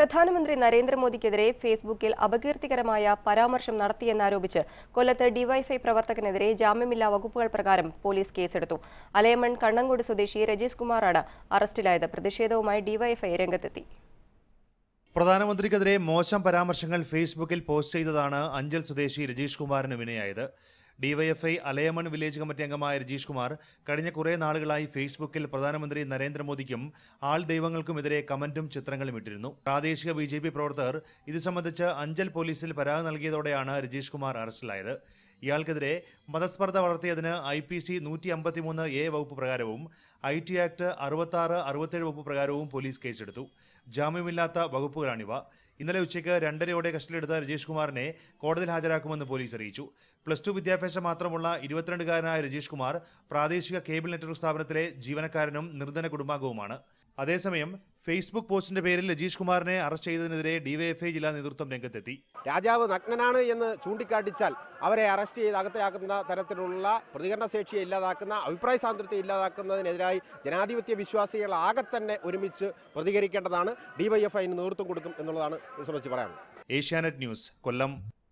പ്രധാനമന്ത്രി നരേന്ദ്രമോദിക്കെതിരെ ഫേസ്ബുക്കിൽ അപകീർത്തികരമായ പരാമർശം നടത്തിയെന്നാരോപിച്ച് കൊല്ലത്ത് ഡിവൈഫൈ പ്രവർത്തകനെതിരെ ജാമ്യമില്ലാ വകുപ്പുകൾ പ്രകാരം പോലീസ് കേസെടുത്തു അലയമൺ കണ്ണങ്കോട് സ്വദേശി രജീഷ് കുമാറാണ് അറസ്റ്റിലായത് പ്രതിഷേധവുമായി ഡിവൈഫൈ രംഗത്തെത്തി പ്രധാനമന്ത്രിക്കെതിരെ മോശം പരാമർശങ്ങൾ ഫേസ്ബുക്കിൽ പോസ്റ്റ് ചെയ്തതാണ് അഞ്ചൽ സ്വദേശി രജീഷ് കുമാറിന് വിനയായത് ഡിവൈഎഫ്ഐ അലയമൺ വില്ലേജ് കമ്മിറ്റി അംഗമായ രജീഷ് കുമാർ കഴിഞ്ഞ കുറേ നാളുകളായി ഫേസ്ബുക്കിൽ പ്രധാനമന്ത്രി നരേന്ദ്രമോദിക്കും ആൾ ദൈവങ്ങൾക്കുമെതിരെ കമന്റും ചിത്രങ്ങളും ഇട്ടിരുന്നു പ്രാദേശിക ബി ജെ പി പ്രവർത്തകർ ഇത് സംബന്ധിച്ച് അഞ്ചൽ പോലീസിൽ പരാതി നൽകിയതോടെയാണ് രജീഷ് കുമാർ അറസ്റ്റിലായത് ഇയാൾക്കെതിരെ മതസ്പർദ്ധ വളർത്തിയതിന് ഐ പി സി നൂറ്റി അമ്പത്തിമൂന്ന് എ വകുപ്പ് പ്രകാരവും ഐ ടി ആക്ട് അറുപത്തി ആറ് അറുപത്തേഴ് വകുപ്പ് പ്രകാരവും പോലീസ് കേസെടുത്തു ജാമ്യമില്ലാത്ത വകുപ്പുകളാണിവ ഇന്നലെ ഉച്ചയ്ക്ക് രണ്ടരയോടെ കസ്റ്റഡിയിലെടുത്ത രജീഷ് കുമാറിനെ കോടതിയിൽ ഹാജരാക്കുമെന്ന് പോലീസ് അറിയിച്ചു പ്ലസ് ടു വിദ്യാഭ്യാസം മാത്രമുള്ള ഇരുപത്തിരണ്ടുകാരനായ രജീഷ് കുമാർ പ്രാദേശിക കേബിൾ നെറ്റ്വർക്ക് സ്ഥാപനത്തിലെ ജീവനക്കാരനും നിർധന കുടുംബാംഗവുമാണ് അതേസമയം ഫേസ്ബുക്ക് പോസ്റ്റിന്റെ പേരിൽ രജീഷ് കുമാറിനെ അറസ്റ്റ് ചെയ്തതിനെതിരെ ഡിവൈഎഫ്ഐ ജില്ലാ നേതൃത്വം രംഗത്തെത്തി രാജാവ് നഗ്നനാണ് എന്ന് ചൂണ്ടിക്കാട്ടിച്ചാൽ അവരെ അറസ്റ്റ് ചെയ്ത് അകത്തിലാക്കുന്ന തരത്തിലുള്ള പ്രതികരണശേഷിയെ ഇല്ലാതാക്കുന്ന അഭിപ്രായ സ്വാതന്ത്ര്യത്തെ ഇല്ലാതാക്കുന്നതിനെതിരായി ജനാധിപത്യ വിശ്വാസികൾ ആകെ തന്നെ ഒരുമിച്ച് പ്രതികരിക്കേണ്ടതാണ് ഡിവൈഎഫ്ഐന് നേതൃത്വം കൊടുക്കും എന്നുള്ളതാണ് ഇത് സംബന്ധിച്ച് പറയാനുള്ളത് ഏഷ്യാനെറ്റ് ന്യൂസ് കൊല്ലം